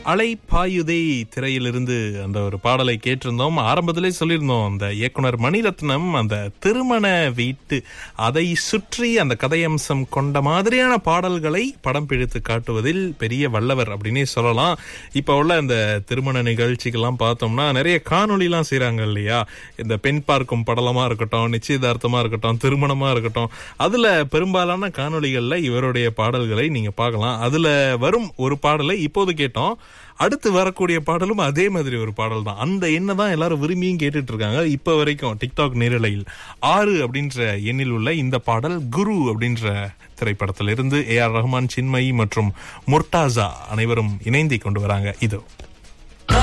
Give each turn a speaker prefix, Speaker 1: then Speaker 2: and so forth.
Speaker 1: அலை பாயுதே திரையிலிருந்து அந்த ஒரு பாடலை கேட்டிருந்தோம் ஆரம்பத்திலே சொல்லியிருந்தோம் அந்த இயக்குனர் மணிரத்னம் அந்த திருமண வீட்டு அதை சுற்றி அந்த கதையம்சம் கொண்ட மாதிரியான பாடல்களை படம் பிடித்து காட்டுவதில் பெரிய வல்லவர் அப்படின்னே சொல்லலாம் இப்ப உள்ள இந்த திருமண நிகழ்ச்சிக்கெல்லாம் பார்த்தோம்னா நிறைய காணொளிலாம் செய்றாங்க இல்லையா இந்த பெண் பார்க்கும் படலமா இருக்கட்டும் நிச்சயதார்த்தமா இருக்கட்டும் திருமணமா இருக்கட்டும் அதுல பெரும்பாலான காணொளிகள்ல இவருடைய பாடல்களை நீங்க பார்க்கலாம் அதுல வரும் ஒரு பாடலை இப்போது கேட்டோம் அடுத்து வரக்கூடிய பாடலும் அதே மாதிரி ஒரு பாடல் தான் அந்த எண்ணை தான் எல்லாரும் விரும்பியும் கேட்டுட்டு இருக்காங்க இப்ப வரைக்கும் டிக்டாக் நேரலையில் ஆறு அப்படின்ற எண்ணில் உள்ள இந்த பாடல் குரு அப்படின்ற திரைப்படத்திலிருந்து ஏ ஆர் ரஹ்மான் சின்மயி மற்றும் முர்டாசா அனைவரும் இணைந்து கொண்டு வராங்க இதோ